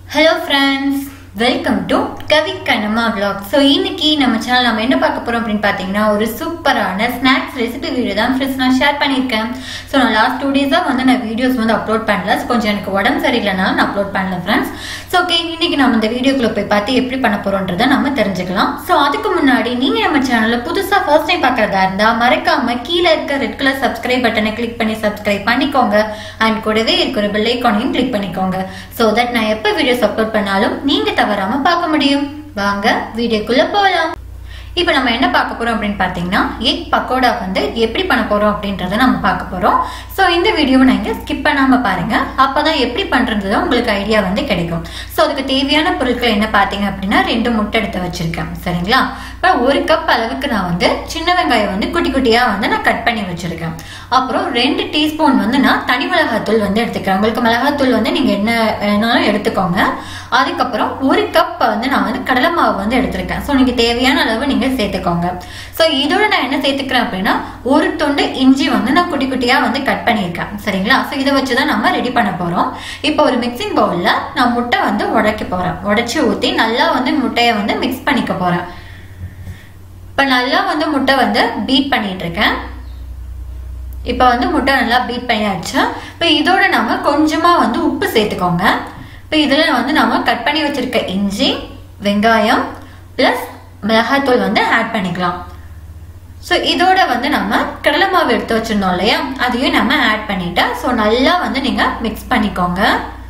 hello friends welcome to Kavi Kannamma vlog so இன்னைக்கு நம்ம channel நம்ம என்ன பார்க்க போறோம் அப்படின்னு பார்த்தீங்கன்னா ஒரு சூப்பரான ஸ்நாக்ஸ் ரெசிபி வீடியோ தான் ஃப்ரெண்ட்ஸ் நான் ஷேர் பண்ணியிருக்கேன் ஸோ நான் லாஸ்ட் டூ டேஸாக வந்து நான் வீடியோஸ் வந்து அப்லோட் பண்ணல So, கொஞ்சம் எனக்கு உடம்பு சரியில்லைனால நான் அப்லோட் பண்ணல ஃப்ரெண்ட்ஸ் ஸோ ஓகே இன்னைக்கு நம்ம இந்த வீடியோக்குள்ள போய் பார்த்து எப்படி பண்ண போறோன்றதை நம்ம தெரிஞ்சுக்கலாம் ஸோ அதுக்கு முன்னாடி நீங்க நம்ம சேனல்ல புதுசா ஃபர்ஸ்ட் டைம் பார்க்கறதா இருந்தா மறக்காம கீழே இருக்க ரெட் கலர் சப்ஸ்கிரைப் பட்டனை கிளிக் பண்ணி சப்ஸ்கிரைப் பண்ணிக்கோங்க அண்ட் கூடவே இருக்கிற பெல் ஐக்கானையும் கிளிக் பண்ணிக்கோங்க ஸோ தட் நான் எப்போ வீடியோஸ் அப்லோட் பண்ணாலும் நீங்க தவறாம பார்க்க முடியும் வாங்க வீடியோக்குள்ள போகலாம் இப்போ நம்ம என்ன பார்க்க போறோம் அப்படின்னு பார்த்தீங்கன்னா எக் பக்கோடா வந்து எப்படி பண்ண போறோம் அப்படின்றத நம்ம பார்க்க போறோம் ஸோ இந்த வீடியோவை நீங்க ஸ்கிப் பண்ணாம பாருங்க அப்பதான் எப்படி பண்றது உங்களுக்கு ஐடியா வந்து கிடைக்கும் ஸோ அதுக்கு தேவையான பொருட்கள் என்ன பார்த்தீங்க அப்படின்னா ரெண்டு முட்டை எடுத்து வச்சிருக்கேன் சரிங்களா இப்போ ஒரு கப் அளவுக்கு நான் வந்து சின்ன வெங்காயம் வந்து குட்டி குட்டியா வந்து நான் கட் பண்ணி வச்சிருக்கேன் அப்புறம் ரெண்டு டீஸ்பூன் வந்து நான் தனி மிளகாத்தூள் வந்து எடுத்துக்கிறேன் உங்களுக்கு மிளகாத்தூள் வந்து நீங்க என்ன வேணாலும் எடுத்துக்கோங்க அதுக்கப்புறம் ஒரு கப் வந்து நான் வந்து கடலை மாவு வந்து எடுத்திருக்கேன் ஸோ நீங்க தேவையான அளவு நீங்க சேர்த்துக்கோங்க ஸோ இதோட நான் என்ன சேர்த்துக்கிறேன் அப்படின்னா ஒரு தொண்டு இஞ்சி வந்து நான் குட்டி குட்டியா வந்து கட் பண்ணியிருக்கேன் சரிங்களா ஸோ இதை வச்சு தான் நம்ம ரெடி பண்ண போறோம் இப்போ ஒரு மிக்சிங் பவுல்ல நான் முட்டை வந்து உடைக்க போறேன் உடைச்சி ஊற்றி நல்லா வந்து முட்டையை வந்து மிக்ஸ் பண்ணிக்க போறேன் இப்போ நல்லா வந்து முட்டை வந்து பீட் பண்ணிட்டு இருக்கேன் இப்போ வந்து முட்டை நல்லா பீட் பண்ணியாச்சு இப்போ இதோட நம்ம கொஞ்சமா வந்து உப்பு சேர்த்துக்கோங்க இப்போ இதில் வந்து நம்ம கட் பண்ணி வச்சிருக்க இஞ்சி வெங்காயம் ப்ளஸ் மிளகாத்தூள் வந்து ஆட் பண்ணிக்கலாம் ஸோ இதோட வந்து நம்ம கடலை மாவு எடுத்து வச்சிருந்தோம் இல்லையா அதையும் நம்ம ஆட் பண்ணிட்டு ஸோ நல்லா வந்து நீங்கள் மிக்ஸ் பண்ணிக்கோங்க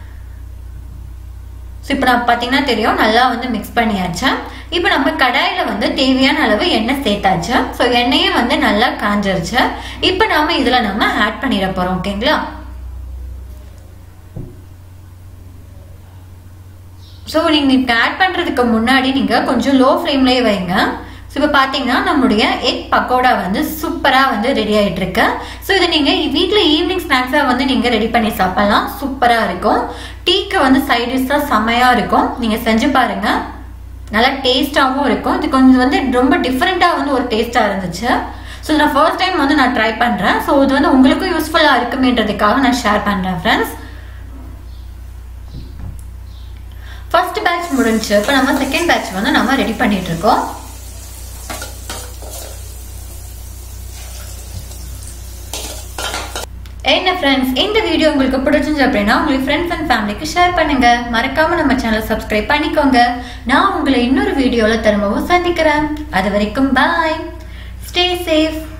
ஸோ இப்போ நான் பார்த்தீங்கன்னா தெரியும் நல்லா வந்து மிக்ஸ் பண்ணியாச்சு இப்போ நம்ம கடாயில் வந்து தேவையான அளவு எண்ணெய் சேர்த்தாச்சு ஸோ எண்ணெயும் வந்து நல்லா காஞ்சிருச்சு இப்போ நாம இதில் நம்ம ஆட் பண்ணிட போகிறோம் ஓகேங்களா ஸோ நீங்கள் இப்போ ஆட் பண்ணுறதுக்கு முன்னாடி நீங்கள் கொஞ்சம் லோ ஃப்ளேம்லேயே வைங்க ஸோ இப்போ பார்த்தீங்கன்னா நம்மளுடைய எக் பக்கோடா வந்து சூப்பராக வந்து ரெடி ஆகிட்டு இருக்கு ஸோ இதை நீங்கள் வீட்டில் ஈவினிங் ஸ்நாக்ஸாக வந்து நீங்கள் ரெடி பண்ணி சாப்பிடலாம் சூப்பராக இருக்கும் டீக்கு வந்து சைடிஷாக செம்மையாக இருக்கும் நீங்கள் செஞ்சு பாருங்க நல்லா டேஸ்டாகவும் இருக்கும் இது கொஞ்சம் வந்து ரொம்ப டிஃப்ரெண்ட்டாக வந்து ஒரு டேஸ்ட்டாக இருந்துச்சு ஸோ நான் ஃபர்ஸ்ட் டைம் வந்து நான் ட்ரை பண்ணுறேன் ஸோ இது வந்து உங்களுக்கும் யூஸ்ஃபுல்லாக இருக்குமேன்றதுக்காக நான் ஷேர் பண்ணுறேன் ஃப்ரெண்ட்ஸ் ஃபர்ஸ்ட் பேட்ச் முடிஞ்சு இப்போ நம்ம செகண்ட் பேட்ச் வந்து நம்ம ரெடி பண்ணிட்டு இருக்கோம் என்ன ஃப்ரெண்ட்ஸ் இந்த வீடியோ உங்களுக்கு பிடிச்சிருந்து அப்படின்னா உங்களுக்கு ஃப்ரெண்ட்ஸ் அண்ட் ஃபேமிலிக்கு ஷேர் பண்ணுங்க மறக்காம நம்ம சேனலை சப்ஸ்கிரைப் பண்ணிக்கோங்க நான் உங்களை இன்னொரு வீடியோல திரும்பவும் சந்திக்கிறேன் அது வரைக்கும் பாய் ஸ்டே சேஃப்